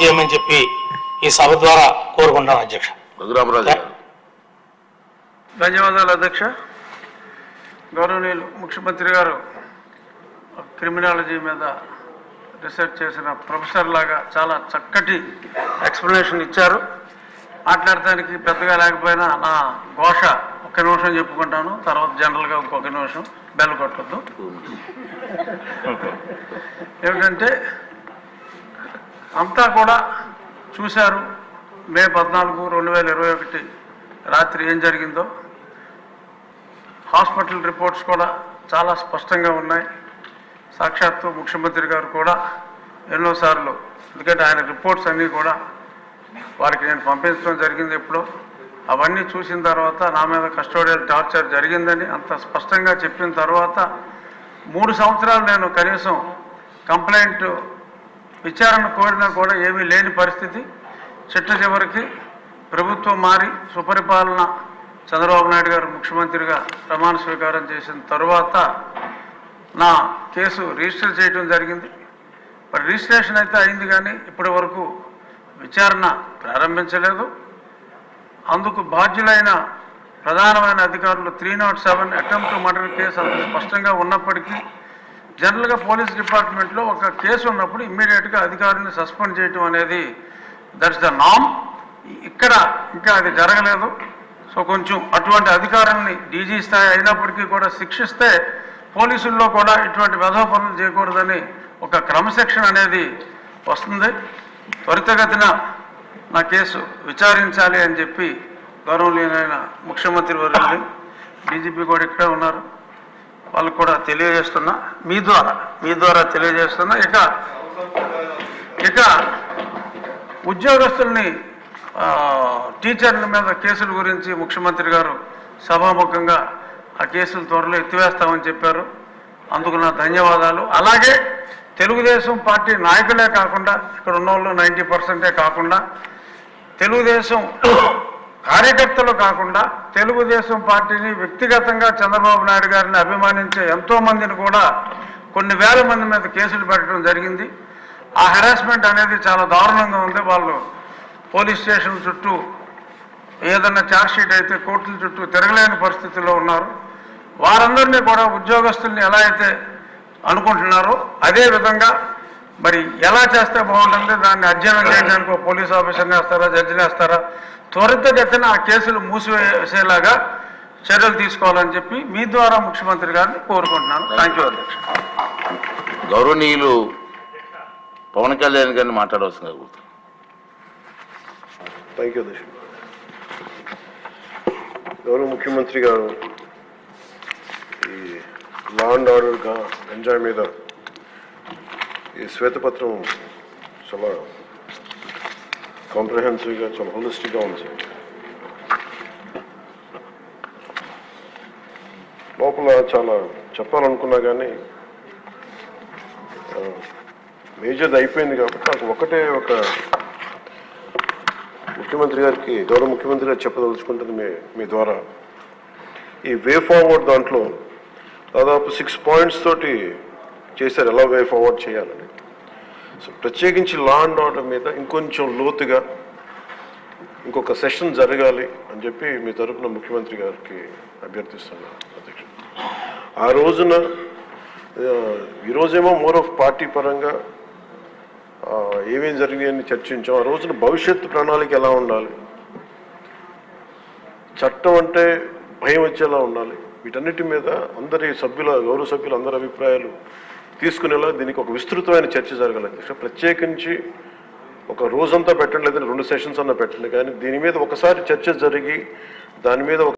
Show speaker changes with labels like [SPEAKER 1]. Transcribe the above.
[SPEAKER 1] చేయమని చెప్పి ఈ సభ ద్వారా కోరుకుంటాను అధ్యక్ష
[SPEAKER 2] రఘురామరాజు గారు
[SPEAKER 3] ధన్యవాదాలు అధ్యక్ష గౌరవనీయులు ముఖ్యమంత్రి గారు క్రిమినాలజీ మీద రీసెర్చ్ చేసిన ప్రొఫెసర్ లాగా చాలా చక్కటి ఎక్స్ప్లెనేషన్ ఇచ్చారు మాట్లాడటానికి పెద్దగా లేకపోయినా నా ఘోష ఒక్క నిమిషం చెప్పుకుంటాను తర్వాత జనరల్గా ఇంకొక నిమిషం బెల్ కొట్టద్దు ఏమిటంటే అంతా కూడా చూశారు మే పద్నాలుగు రెండు వేల ఇరవై ఒకటి రాత్రి ఏం జరిగిందో హాస్పిటల్ రిపోర్ట్స్ కూడా చాలా స్పష్టంగా ఉన్నాయి సాక్షాత్తు ముఖ్యమంత్రి గారు కూడా ఎన్నోసార్లు ఎందుకంటే ఆయన రిపోర్ట్స్ అన్నీ కూడా వారికి నేను పంపించడం జరిగింది ఎప్పుడో అవన్నీ చూసిన తర్వాత నా మీద కస్టోడియల్ టార్చర్ జరిగిందని అంత స్పష్టంగా చెప్పిన తర్వాత మూడు సంవత్సరాలు నేను కనీసం కంప్లైంట్ విచారణ కోరినా కూడా ఏమీ లేని పరిస్థితి చిట్ట చివరికి ప్రభుత్వం మారి సుపరిపాలన చంద్రబాబు నాయుడు గారు ముఖ్యమంత్రిగా ప్రమాణ స్వీకారం చేసిన తరువాత నా కేసు రిజిస్టర్ చేయడం జరిగింది మరి రిజిస్ట్రేషన్ అయితే అయింది కానీ ఇప్పటి వరకు విచారణ ప్రారంభించలేదు అందుకు బాధ్యులైన ప్రధానమైన అధికారులు three not seven attempt murder case అంత స్పష్టంగా ఉన్నప్పటికీ జనరల్గా పోలీస్ డిపార్ట్మెంట్లో ఒక కేసు ఉన్నప్పుడు ఇమ్మీడియట్గా అధికారులను సస్పెండ్ చేయటం అనేది దట్స్ ద నామ్ ఇక్కడ ఇంకా అది జరగలేదు సో కొంచెం అటువంటి అధికారుల్ని డీజీ స్థాయి అయినప్పటికీ కూడా శిక్షిస్తే పోలీసుల్లో కూడా ఇటువంటి వెధవ పనులు చేయకూడదని ఒక క్రమశిక్షణ అనేది వస్తుంది త్వరితగతిన నా కేసు విచారించాలి అని చెప్పి గౌరవనీయులైన ముఖ్యమంత్రి వర్యులు డీజీపీ కూడా ఇక్కడే ఉన్నారు వాళ్ళకు కూడా తెలియజేస్తున్నా మీ ద్వారా మీ ద్వారా తెలియజేస్తున్నా ఇక ఇక ఉద్యోగస్తుల్ని ఆ, టీచర్ల మీద కేసుల గురించి ముఖ్యమంత్రి గారు సభాముఖంగా ఆ కేసులు త్వరలో ఎత్తివేస్తామని చెప్పారు అందుకు నా ధన్యవాదాలు అలాగే తెలుగుదేశం పార్టీ నాయకులే కాకుండా ఇక్కడ ఉన్న వాళ్ళు నైంటీ పర్సెంటే కాకుండా తెలుగుదేశం కార్యకర్తలు కాకుండా తెలుగుదేశం పార్టీని వ్యక్తిగతంగా చంద్రబాబు నాయుడు గారిని అభిమానించే ఎంతో మందిని కూడా కొన్ని వేల మంది మీద కేసులు పెట్టడం జరిగింది ఆ హెరాస్మెంట్ అనేది చాలా దారుణంగా ఉంది వాళ్ళు పోలీస్ స్టేషన్ చుట్టూ ఏదన్నా ఛార్జ్షీట్ అయితే కోర్టుల చుట్టూ తిరగలేని పరిస్థితిలో ఉన్నారు వారందరినీ కూడా ఉద్యోగస్తుల్ని ఎలా అయితే అనుకుంటున్నారో అదే విధంగా మరి ఎలా చేస్తే బాగుంటుంది దాన్ని అధ్యయనం చేయడానికి ఒక పోలీస్ ఆఫీసర్ని వేస్తారా జడ్జిని వేస్తారా త్వరితగతిన ఆ కేసులు మూసివేసేలాగా చర్యలు తీసుకోవాలని చెప్పి మీ ద్వారా ముఖ్యమంత్రి గారిని కోరుకుంటున్నాను థ్యాంక్ యూ అధ్యక్ష
[SPEAKER 2] గౌరవనీయులు పవన్ కళ్యాణ్ గారిని మాట్లాడవలసిందిగా కోరుతున్నాను
[SPEAKER 4] థ్యాంక్ యూ అధ్యక్ష గౌరవ ముఖ్యమంత్రి గారు ఈ లా అండ్ ఆర్డర్ గా గంజాయి మీద ఈ శ్వేతపత్రం చాలా కాంప్రహెన్సివ్గా చాలా హోలిస్టిక్గా ఉంది సార్ లోపల చాలా చెప్పాలనుకున్నా కానీ మేజర్ది అయిపోయింది కాబట్టి నాకు ఒకటే ఒక ముఖ్యమంత్రి గారికి గౌరవ ముఖ్యమంత్రి గారు చెప్పదలుచుకుంటుంది మీ మీ ద్వారా ఈ వే ఫార్వర్డ్ దాంట్లో దాదాపు సిక్స్ పాయింట్స్ తోటి చేశారు ఎలా వే ఫార్వర్డ్ చేయాలని సో ప్రత్యేకించి లా అండ్ ఆర్డర్ మీద ఇంకొంచెం లోతుగా ఇంకొక సెషన్ జరగాలి అని చెప్పి మీ తరపున ముఖ్యమంత్రి గారికి అభ్యర్థిస్తున్నాను అధ్యక్షుడు ఆ రోజున ఆ, ఈరోజేమో మోర్ ఆఫ్ పార్టీ పరంగా ఆ, ఏమేం జరిగాయని చర్చించాం ఆ రోజున భవిష్యత్తు ప్రణాళిక ఎలా ఉండాలి చట్టం అంటే భయం వచ్చేలా ఉండాలి వీటన్నిటి మీద అందరి సభ్యుల గౌరవ సభ్యుల అందరి అభిప్రాయాలు తీసుకునేలా దీనికి ఒక విస్తృతమైన చర్చ జరగాలి అధ్యక్ష ప్రత్యేకించి ఒక రోజంతా పెట్టండి లేదంటే రెండు సెషన్స్ అన్న పెట్టండి కానీ దీని మీద ఒకసారి చర్చ జరిగి దాని మీద ఒక